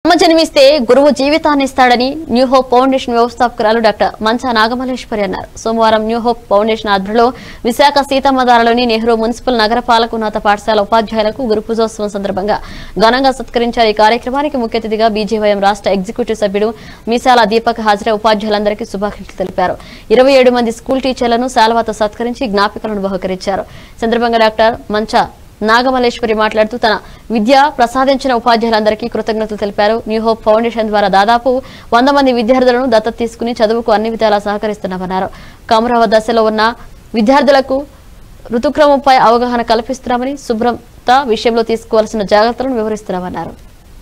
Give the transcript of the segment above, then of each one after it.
అమ్మ జన్మిస్తే గురువు జీవితాన్ని ఇస్తాడని న్యూ హోప్ ఫౌండేషన్ వ్యవస్థాపకురాలు డాక్టర్ మంచా నాగమల్లేశ్వరి అన్నారు సోమవారం న్యూ హోప్ ఫౌండేషన్ ఆధ్వర్యంలో విశాఖ సీతమ్మధారలోని నెహ్రూ మున్సిపల్ నగరపాలక ఉన్నత పాఠశాల ఉపాధ్యాయులకు గురు పూజోత్సవం సందర్భంగా ఘనంగా సత్కరించారు ఈ కార్యక్రమానికి ముఖ్య అతిథిగా బీజేవైఎం రాష్ట్ర ఎగ్జిక్యూటివ్ సభ్యుడు మీసాల దీపక్ హాజరై ఉపాధ్యాయులందరికీ శుభాకాంక్షలు తెలిపారు ఇరవై ఏడు మంది స్కూల్ టీచర్లను శాలవాతో సత్కరించి జ్ఞాపికలను బహుకరించారు ఈ సందర్భంగా డాక్టర్ మంచా నాగమల్లేశ్వరి మాట్లాడుతూ తన విద్య ప్రసాదించిన ఉపాధ్యాయులందరికీ కృతజ్ఞతలు తెలిపారు న్యూ హోప్ ఫౌండేషన్ ద్వారా దాదాపు వంద మంది విద్యార్థులను దత్తత తీసుకుని చదువుకు అన్ని విధాలా సహకరిస్తున్నామన్నారు కమరావ దశలో ఉన్న విద్యార్థులకు ఋతుక్రమంపై అవగాహన కల్పిస్తున్నామని శుభ్రత విషయంలో తీసుకోవాల్సిన జాగ్రత్తలను వివరిస్తున్నామన్నారు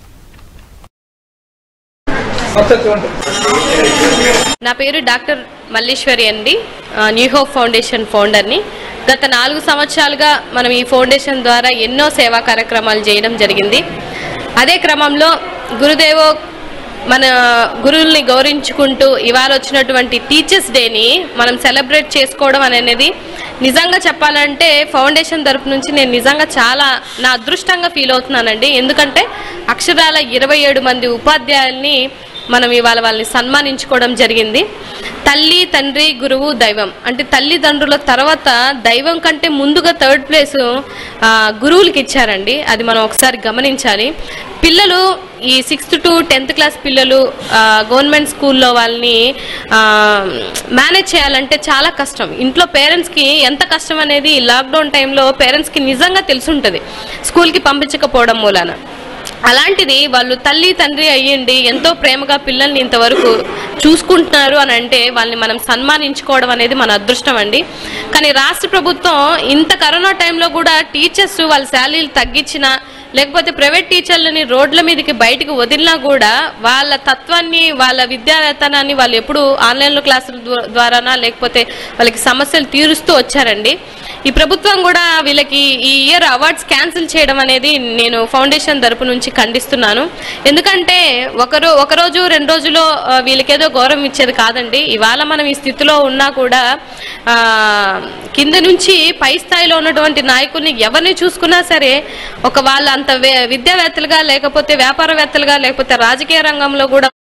నా పేరు డాక్టర్ మల్లీశ్వరి అండి ఆ, న్యూ హోప్ ఫౌండేషన్ ఫౌండర్ని గత నాలుగు సంవత్సరాలుగా మనం ఈ ఫౌండేషన్ ద్వారా ఎన్నో సేవా కార్యక్రమాలు చేయడం జరిగింది అదే క్రమంలో గురుదేవో మన గురువుల్ని గౌరవించుకుంటూ ఇవాళ వచ్చినటువంటి టీచర్స్ డేని మనం సెలబ్రేట్ చేసుకోవడం అనేది నిజంగా చెప్పాలంటే ఫౌండేషన్ తరపు నుంచి నేను నిజంగా చాలా నా అదృష్టంగా ఫీల్ అవుతున్నానండి ఎందుకంటే అక్షరాల ఇరవై ఏడు మంది ఉపాధ్యాయుల్ని మనం ఇవాళ వాళ్ళని సన్మానించుకోవడం జరిగింది తల్లి తండ్రి గురువు దైవం అంటే తల్లిదండ్రుల తర్వాత దైవం కంటే ముందుగా థర్డ్ ప్లేస్ గురువులకి ఇచ్చారండి అది మనం ఒకసారి గమనించాలి పిల్లలు ఈ సిక్స్త్ టు టెన్త్ క్లాస్ పిల్లలు ఆ, గవర్నమెంట్ స్కూల్లో వాళ్ళని ఆ, మేనేజ్ చేయాలంటే చాలా కష్టం ఇంట్లో పేరెంట్స్కి ఎంత కష్టం అనేది లాక్డౌన్ టైంలో పేరెంట్స్కి నిజంగా తెలుసుంటుంది స్కూల్కి పంపించకపోవడం మూలాన అలాంటిది వాళ్ళు తల్లి తండ్రి అయ్యండి ఎంతో ప్రేమగా పిల్లల్ని ఇంతవరకు చూసుకుంటున్నారు అని అంటే వాళ్ళని మనం సన్మానించుకోవడం అనేది మన అదృష్టం అండి కానీ రాష్ట్ర ప్రభుత్వం ఇంత కరోనా టైంలో కూడా టీచర్స్ వాళ్ళ శాలరీలు తగ్గించిన లేకపోతే ప్రైవేట్ టీచర్లని రోడ్ల మీదకి బయటకు వదిలినా కూడా వాళ్ళ తత్వాన్ని వాళ్ళ విద్యావేతనాన్ని వాళ్ళు ఎప్పుడు ఆన్లైన్లో క్లాసుల ద్వా- ద్వారానా లేకపోతే వాళ్ళకి సమస్యలు తీరుస్తూ వచ్చారండి ఈ ప్రభుత్వం కూడా వీళ్ళకి ఈ ఇయర్ అవార్డ్స్ క్యాన్సిల్ చేయడం అనేది నేను ఫౌండేషన్ తరపు నుంచి ఖండిస్తున్నాను ఎందుకంటే ఒకరో ఒక రోజు రెండు రోజులో ఆ, వీళ్ళకేదో గౌరవం ఇచ్చేది కాదండి ఇవాళ మనం ఈ స్థితిలో ఉన్నా కూడా ఆ, కింద నుంచి పై స్థాయిలో ఉన్నటువంటి నాయకుల్ని ఎవరిని చూసుకున్నా సరే ఒక వాళ్ళ అంత వే- విద్యావేత్తలుగా లేకపోతే వ్యాపారవేత్తలుగా లేకపోతే రాజకీయ రంగంలో కూడా